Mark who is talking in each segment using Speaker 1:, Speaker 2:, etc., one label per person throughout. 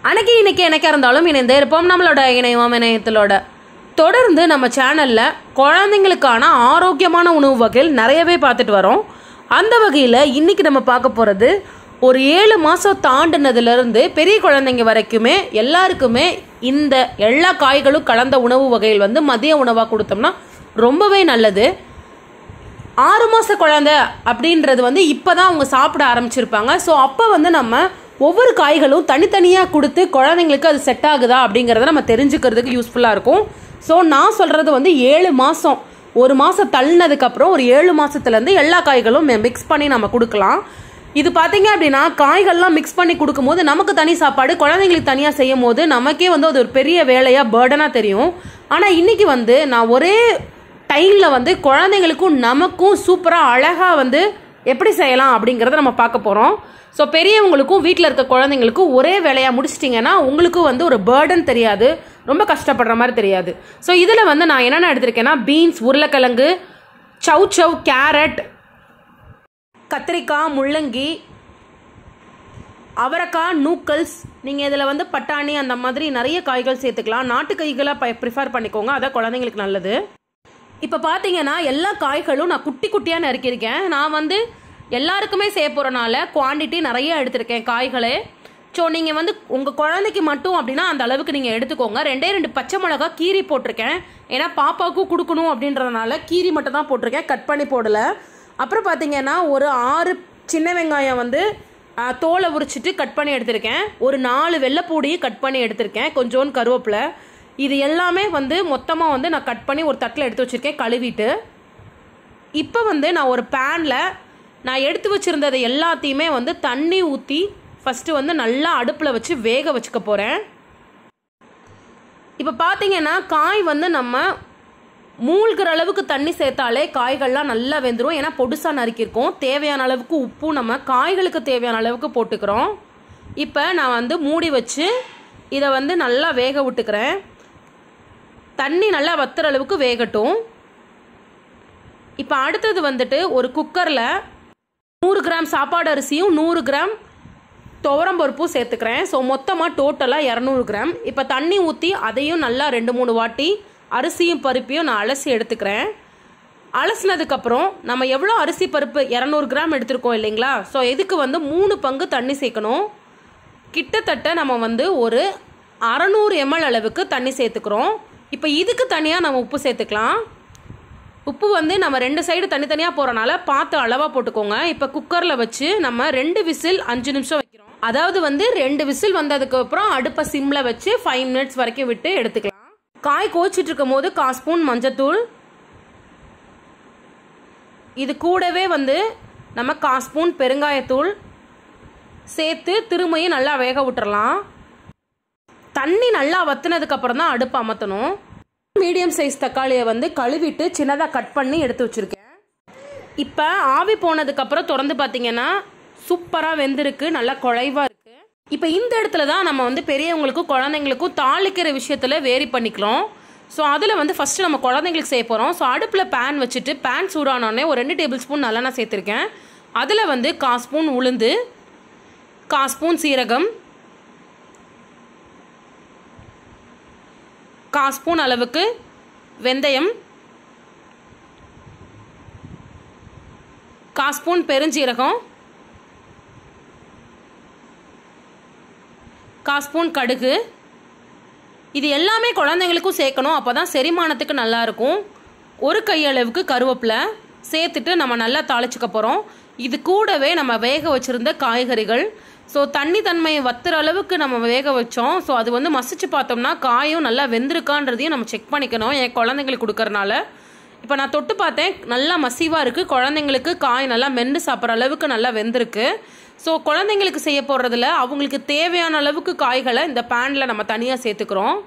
Speaker 1: அன்னைக்கு இன்னைக்கு எனக்கா இருந்தாலும் இணைந்தே இருப்போம் நம்மளோட இணையம் இணையத்திலோட தொடர்ந்து நம்ம சேனல்ல குழந்தைங்களுக்கான ஆரோக்கியமான உணவு வகைகள் நிறையவே பார்த்துட்டு வரோம் அந்த வகையில் இன்னைக்கு நம்ம பார்க்க போகிறது ஒரு ஏழு மாதம் தாண்டினதுலேருந்து பெரிய குழந்தைங்க வரைக்குமே எல்லாருக்குமே இந்த எல்லா காய்களும் கலந்த உணவு வகைகள் வந்து மதிய உணவாக கொடுத்தோம்னா ரொம்பவே நல்லது ஆறு மாத குழந்தை அப்படின்றது வந்து இப்போ தான் அவங்க சாப்பிட ஆரம்பிச்சிருப்பாங்க ஸோ அப்போ வந்து நம்ம ஒவ்வொரு காய்களும் தனித்தனியாக கொடுத்து குழந்தைங்களுக்கு அது செட் ஆகுதா அப்படிங்கிறத நம்ம தெரிஞ்சுக்கிறதுக்கு யூஸ்ஃபுல்லாக இருக்கும் ஸோ நான் சொல்கிறது வந்து ஏழு மாதம் ஒரு மாதம் தள்ளினதுக்கப்புறம் ஒரு ஏழு மாதத்துலேருந்து எல்லா காய்களும் மிக்ஸ் பண்ணி நம்ம கொடுக்கலாம் இது பார்த்தீங்க அப்படின்னா காய்கள்லாம் மிக்ஸ் பண்ணி கொடுக்கும்போது நமக்கு தனி சாப்பாடு குழந்தைங்களுக்கு தனியாக செய்யும் போது நமக்கே வந்து அது ஒரு பெரிய வேலையாக பேர்டனாக தெரியும் ஆனால் இன்னைக்கு வந்து நான் ஒரே டைமில் வந்து குழந்தைங்களுக்கும் நமக்கும் சூப்பராக அழகாக வந்து எப்படி செய்யலாம் அப்படிங்கிறத நம்ம பார்க்க போகிறோம் ஸோ பெரியவங்களுக்கும் வீட்டில் இருக்க குழந்தைங்களுக்கும் ஒரே வேலையாக முடிச்சிட்டிங்கன்னா உங்களுக்கும் வந்து ஒரு பேர்டன் தெரியாது ரொம்ப கஷ்டப்படுற மாதிரி தெரியாது ஸோ இதில் வந்து நான் என்னென்ன எடுத்திருக்கேன்னா பீன்ஸ் உருளைக்கிழங்கு சவ் சவ் கேரட் கத்திரிக்காய் முள்ளங்கி அவரைக்காய் நூக்கல்ஸ் நீங்கள் இதில் வந்து பட்டாணி அந்த மாதிரி நிறைய காய்கள் சேர்த்துக்கலாம் நாட்டு காய்களாக ப்ரிஃபர் பண்ணிக்கோங்க அதான் குழந்தைங்களுக்கு நல்லது இப்போ பார்த்தீங்கன்னா எல்லா காய்களும் நான் குட்டி குட்டியாக நறுக்கியிருக்கேன் நான் வந்து எல்லாருக்குமே செய்ய போகிறனால குவான்டிட்டி நிறைய எடுத்திருக்கேன் காய்களே ஸோ நீங்கள் வந்து உங்கள் குழந்தைக்கு மட்டும் அப்படின்னா அந்த அளவுக்கு நீங்கள் எடுத்துக்கோங்க ரெண்டே ரெண்டு பச்சை மிளகா கீரி போட்டிருக்கேன் ஏன்னா பாப்பாவுக்கும் கொடுக்கணும் அப்படின்றதுனால கீரி மட்டும் தான் போட்டிருக்கேன் கட் பண்ணி போடல அப்புறம் பார்த்தீங்கன்னா ஒரு ஆறு சின்ன வெங்காயம் வந்து ஆ, தோலை உரிச்சிட்டு கட் பண்ணி எடுத்திருக்கேன் ஒரு நாலு வெள்ளைப்பூடியும் கட் பண்ணி எடுத்திருக்கேன் கொஞ்சோண்டு கருவேப்பிலை இது எல்லாமே வந்து மொத்தமாக வந்து நான் கட் பண்ணி ஒரு தட்டில் எடுத்து வச்சுருக்கேன் கழுவிட்டு இப்போ வந்து நான் ஒரு பேனில் நான் எடுத்து வச்சுருந்ததை எல்லாத்தையுமே வந்து தண்ணி ஊற்றி ஃபஸ்ட்டு வந்து நல்லா அடுப்பில் வச்சு வேக வச்சுக்க போகிறேன் இப்போ பார்த்தீங்கன்னா காய் வந்து நம்ம மூழ்கிற அளவுக்கு தண்ணி சேர்த்தாலே காய்கள்லாம் நல்லா வெந்துடும் ஏன்னா பொடுசாக நறுக்கியிருக்கோம் தேவையான அளவுக்கு உப்பும் நம்ம காய்களுக்கு தேவையான அளவுக்கு போட்டுக்கிறோம் இப்போ நான் வந்து மூடி வச்சு இதை வந்து நல்லா வேக விட்டுக்கிறேன் தண்ணி நல்லா வத்துற அளவுக்கு வேகட்டும் இப்போ அடுத்தது வந்துட்டு ஒரு குக்கரில் நூறு கிராம் சாப்பாடு அரிசியும் நூறு கிராம் துவரம்பருப்பும் சேர்த்துக்கிறேன் ஸோ மொத்தமாக டோட்டலாக இரநூறு கிராம் இப்போ தண்ணி ஊற்றி அதையும் நல்லா ரெண்டு மூணு வாட்டி அரிசியும் பருப்பையும் நான் அலசி எடுத்துக்கிறேன் அலசினதுக்கப்புறம் நம்ம எவ்வளோ அரிசி பருப்பு இரநூறு கிராம் எடுத்திருக்கோம் இல்லைங்களா ஸோ இதுக்கு வந்து மூணு பங்கு தண்ணி சேர்க்கணும் கிட்டத்தட்ட நம்ம வந்து ஒரு அறநூறு எம்எல் அளவுக்கு தண்ணி சேர்த்துக்கிறோம் இப்போ இதுக்கு தனியாக நம்ம உப்பு சேர்த்துக்கலாம் உப்பு வந்து நம்ம ரெண்டு சைடு தனித்தனியாக போகிறனால பார்த்து அளவாக போட்டுக்கோங்க இப்போ குக்கரில் வச்சு நம்ம ரெண்டு விசில் அஞ்சு நிமிஷம் வைக்கிறோம் அதாவது வந்து ரெண்டு விசில் வந்ததுக்கு அப்புறம் அடுப்பை சிம்மில் வச்சு ஃபைவ் மினிட்ஸ் வரைக்கும் விட்டு எடுத்துக்கலாம் காய் கோச்சிட்டு இருக்கும் போது கா ஸ்பூன் மஞ்சத்தூள் இது கூடவே வந்து நம்ம கா ஸ்பூன் பெருங்காயத்தூள் சேர்த்து திரும்பியும் நல்லா வேக விட்டுறலாம் தண்ணி நல்லா வத்துனதுக்கு அப்புறம் தான் அடுப்பு அமர்த்தணும் மீடியம் சைஸ் தக்காளியை வந்து கழுவிட்டு சின்னதாக கட் பண்ணி எடுத்து வச்சிருக்கேன் இப்போ ஆவி போனதுக்கப்புறம் திறந்து பார்த்தீங்கன்னா சூப்பராக வெந்திருக்கு நல்லா குழைவாக இருக்கு இப்போ இந்த இடத்துல தான் நம்ம வந்து பெரியவங்களுக்கும் குழந்தைங்களுக்கும் தாளிக்கிற விஷயத்தில் வேரி பண்ணிக்கலாம் ஸோ அதில் வந்து ஃபஸ்ட்டு நம்ம குழந்தைங்களுக்கு செய்ய போகிறோம் ஸோ அடுப்பில் பேன் வச்சுட்டு பேன் சூடானோடனே ஒரு ரெண்டு டேபிள் ஸ்பூன் நல்லெண்ணெய் சேர்த்துருக்கேன் அதில் வந்து கா ஸ்பூன் உளுந்து கா ஸ்பூன் சீரகம் கா ஸ்பூன் அளவுக்கு வெந்தயம் கா ஸ்பூன் பெருஞ்சீரகம் கா ஸ்பூன் கடுகு இது எல்லாமே குழந்தைங்களுக்கும் சேர்க்கணும் அப்போ தான் செரிமானத்துக்கு நல்லா இருக்கும் ஒரு கையளவுக்கு கருவேப்பிலை சேர்த்துட்டு நம்ம நல்லா தாளிச்சுக்க போகிறோம் இது கூடவே நம்ம வேக வச்சுருந்த காய்கறிகள் ஸோ தண்ணி தன்மையை வத்துற அளவுக்கு நம்ம வேக வச்சோம் ஸோ அது வந்து மசிச்சு பார்த்தோம்னா காயும் நல்லா வெந்திருக்கான்றதையும் நம்ம செக் பண்ணிக்கணும் என் குழந்தைங்களுக்கு கொடுக்கறனால இப்போ நான் தொட்டு பார்த்தேன் நல்லா மசிவாக இருக்குது குழந்தைங்களுக்கு காய் நல்லா மென்று சாப்பிட்ற அளவுக்கு நல்லா வெந்திருக்கு ஸோ குழந்தைங்களுக்கு செய்ய போகிறதுல அவங்களுக்கு தேவையான அளவுக்கு காய்களை இந்த பேனில் நம்ம தனியாக சேர்த்துக்கிறோம்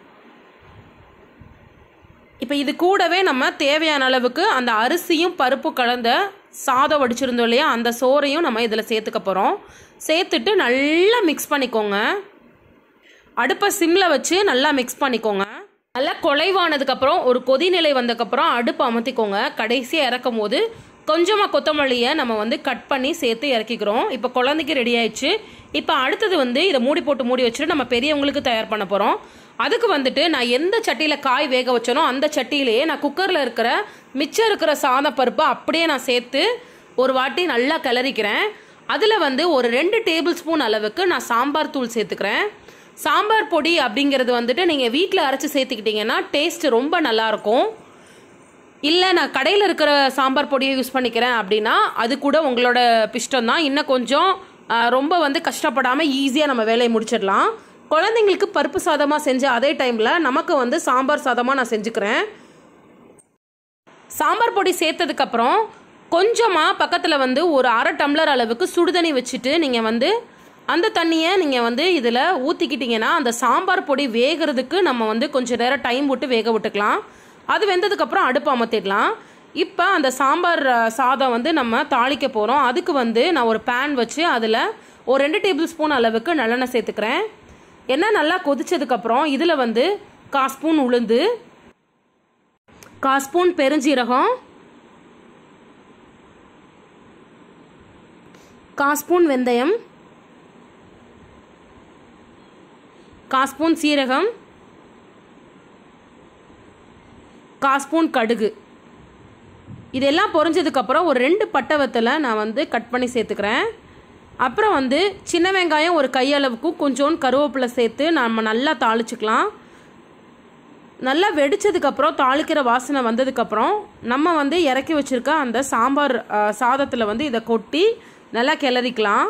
Speaker 1: இப்போ இது கூடவே நம்ம தேவையான அளவுக்கு அந்த அரிசியும் பருப்பு கலந்த சாதம் வடிச்சிருந்தோம் இல்லையா அந்த சோறையும் நம்ம இதில் சேர்த்துக்க போகிறோம் சேர்த்துட்டு நல்லா மிக்ஸ் பண்ணிக்கோங்க அடுப்பை சிம்மில் வச்சு நல்லா மிக்ஸ் பண்ணிக்கோங்க நல்லா குலைவானதுக்கப்புறம் ஒரு கொதிநிலை வந்ததுக்கப்புறம் அடுப்பு அமர்த்திக்கோங்க கடைசியாக இறக்கும் போது கொஞ்சமாக கொத்தமல்லியை நம்ம வந்து கட் பண்ணி சேர்த்து இறக்கிக்கிறோம் இப்போ குழந்தைக்கு ரெடி ஆயிடுச்சு இப்போ அடுத்தது வந்து இதை மூடி போட்டு மூடி வச்சுட்டு நம்ம பெரியவங்களுக்கு தயார் பண்ண போகிறோம் அதுக்கு வந்துட்டு நான் எந்த சட்டியில் காய் வேக வச்சேனோ அந்த சட்டியிலேயே நான் குக்கரில் இருக்கிற மிச்சம் இருக்கிற சாதம் பருப்பை அப்படியே நான் சேர்த்து ஒரு வாட்டி நல்லா கிளறிக்கிறேன் அதில் வந்து ஒரு ரெண்டு டேபிள் ஸ்பூன் அளவுக்கு நான் சாம்பார் தூள் சேர்த்துக்கிறேன் சாம்பார் பொடி அப்படிங்கிறது வந்துட்டு நீங்கள் வீட்டில் அரைச்சி சேர்த்துக்கிட்டிங்கன்னா டேஸ்ட் ரொம்ப நல்லாயிருக்கும் இல்லை நான் கடையில் இருக்கிற சாம்பார் பொடியை யூஸ் பண்ணிக்கிறேன் அப்படின்னா அது கூட உங்களோட பிஷ்டம் தான் இன்னும் கொஞ்சம் ஆ, ரொம்ப வந்து கஷ்டப்படாமல் ஈஸியாக நம்ம வேலையை முடிச்சிடலாம் குழந்தைங்களுக்கு பருப்பு சாதமாக செஞ்ச அதே டைமில் நமக்கு வந்து சாம்பார் சாதமாக நான் செஞ்சுக்கிறேன் சாம்பார் பொடி சேர்த்ததுக்கப்புறம் கொஞ்சமாக பக்கத்தில் வந்து ஒரு அரை டம்ளர் அளவுக்கு சுடுதண்ணி வச்சுட்டு நீங்கள் வந்து அந்த தண்ணியை நீங்கள் வந்து இதில் ஊற்றிக்கிட்டிங்கன்னா அந்த சாம்பார் பொடி வேகிறதுக்கு நம்ம வந்து கொஞ்சம் நேரம் டைம் விட்டு வேக விட்டுக்கலாம் அது வெந்ததுக்கப்புறம் அடுப்பு அமர்த்திடலாம் இப்போ அந்த சாம்பார் அஹ், சாதம் வந்து நம்ம தாளிக்க போகிறோம் அதுக்கு வந்து நான் ஒரு பேன் வச்சு அதில் ஒரு ரெண்டு டேபிள் ஸ்பூன் அளவுக்கு நல்லெண்ணெய் சேர்த்துக்கிறேன் எண்ணெய் நல்லா கொதிச்சதுக்கப்புறம் இதில் வந்து கா ஸ்பூன் உளுந்து கா ஸ்பூன் பெருஞ்சீரகம் கா ஸ்பூன் வெந்தயம் கா ஸ்பூன் சீரகம் கா ஸ்பூன் கடுகு இதெல்லாம் பொரிஞ்சதுக்கப்புறம் ஒரு ரெண்டு பட்டை வத்தலை நான் வந்து கட் பண்ணி சேர்த்துக்கிறேன் அப்புறம் வந்து சின்ன வெங்காயம் ஒரு கையளவுக்கும் கொஞ்சோண்டு கருவேப்பிலை சேர்த்து நம்ம நல்லா தாளிச்சுக்கலாம் நல்லா வெடிச்சதுக்கப்புறம் தாளிக்கிற வாசனை வந்ததுக்கப்புறம் நம்ம வந்து இறக்கி வச்சிருக்க அந்த சாம்பார் சாதத்தில் வந்து இதை கொட்டி நல்லா கிளறிக்கலாம்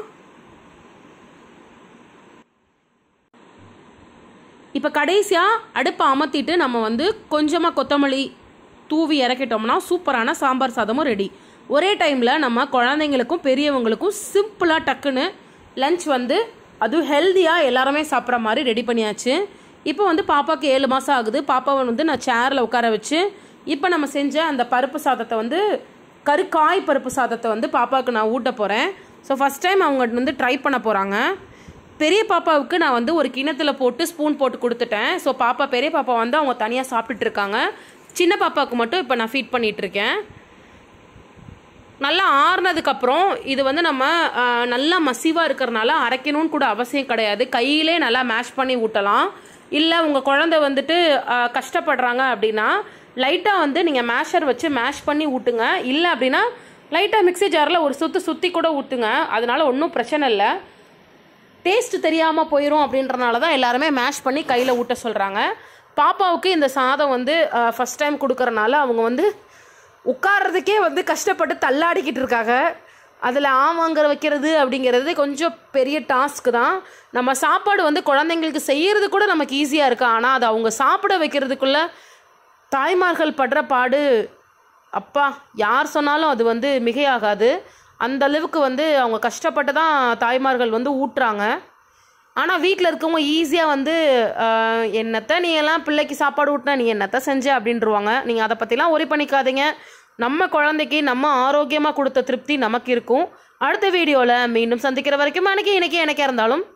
Speaker 1: இப்போ கடைசியாக அடுப்பை அமர்த்திட்டு நம்ம வந்து கொஞ்சமாக கொத்தமல்லி தூவி இறக்கிட்டோம்னா சூப்பரான சாம்பார் சாதமும் ரெடி ஒரே டைமில் நம்ம குழந்தைங்களுக்கும் பெரியவங்களுக்கும் சிம்பிளாக டக்குன்னு லஞ்ச் வந்து அதுவும் ஹெல்த்தியாக எல்லாருமே சாப்பிட்ற மாதிரி ரெடி பண்ணியாச்சு இப்போ வந்து பாப்பாவுக்கு ஏழு மாதம் ஆகுது பாப்பாவை வந்து நான் சேரில் உட்கார வச்சு இப்போ நம்ம செஞ்ச அந்த பருப்பு சாதத்தை வந்து கருக்காய் பருப்பு சாதத்தை வந்து பாப்பாவுக்கு நான் ஊட்ட போகிறேன் ஸோ ஃபஸ்ட் டைம் அவங்க வந்து ட்ரை பண்ண போகிறாங்க பெரிய பாப்பாவுக்கு நான் வந்து ஒரு கிணத்துல போட்டு ஸ்பூன் போட்டு கொடுத்துட்டேன் ஸோ பாப்பா பெரிய பாப்பா வந்து அவங்க தனியாக சாப்பிட்டுட்டு இருக்காங்க சின்ன பாப்பாவுக்கு மட்டும் இப்போ நான் ஃபீட் பண்ணிட்டு இருக்கேன் நல்லா ஆறுனதுக்கப்புறம் இது வந்து நம்ம ஆ, நல்லா மசிவாக இருக்கிறனால அரைக்கணும்னு கூட அவசியம் கிடையாது கையிலே நல்லா மேஷ் பண்ணி ஊட்டலாம் இல்லை உங்கள் குழந்தை வந்துட்டு ஆ, கஷ்டப்படுறாங்க அப்படின்னா லைட்டாக வந்து நீங்கள் மேஷர் வச்சு மேஷ் பண்ணி ஊட்டுங்க இல்லை அப்படின்னா லைட்டாக மிக்ஸி ஜாரில் ஒரு சுற்று சுற்றி கூட ஊற்றுங்க அதனால ஒன்றும் பிரச்சனை இல்லை டேஸ்ட் தெரியாமல் போயிடும் அப்படின்றனால தான் எல்லாருமே மேஷ் பண்ணி கையில் ஊட்ட சொல்கிறாங்க பாப்பாவுக்கு இந்த சாதம் வந்து ஃபஸ்ட் டைம் கொடுக்கறனால அவங்க வந்து உட்கார்றதுக்கே வந்து கஷ்டப்பட்டு தள்ளாடிக்கிட்டு இருக்காங்க அதில் ஆமாங்கிற வைக்கிறது அப்படிங்கிறது கொஞ்சம் பெரிய டாஸ்க் தான் நம்ம சாப்பாடு வந்து குழந்தைங்களுக்கு செய்யறது கூட நமக்கு ஈஸியாக இருக்கு ஆனால் அதை அவங்க சாப்பிட வைக்கிறதுக்குள்ள தாய்மார்கள் படுற பாடு அப்பா யார் சொன்னாலும் அது வந்து மிகையாகாது அந்த அளவுக்கு வந்து அவங்க கஷ்டப்பட்டு தான் தாய்மார்கள் வந்து ஊட்டுறாங்க ஆனால் வீட்டில் இருக்கவங்க ஈஸியாக வந்து ஆஹ், என்னத்த நீ எல்லாம் பிள்ளைக்கு சாப்பாடு ஊட்டினா நீ என்னத்த செஞ்ச அப்படின்றவாங்க நீங்கள் அதை பற்றிலாம் ஒரி பண்ணிக்காதீங்க நம்ம குழந்தைக்கு நம்ம ஆரோக்கியமாக கொடுத்த திருப்தி நமக்கு இருக்கும் அடுத்த வீடியோவில் மீண்டும் சந்திக்கிற வரைக்கும் அன்னைக்கு இன்னைக்கு எனக்கே இருந்தாலும்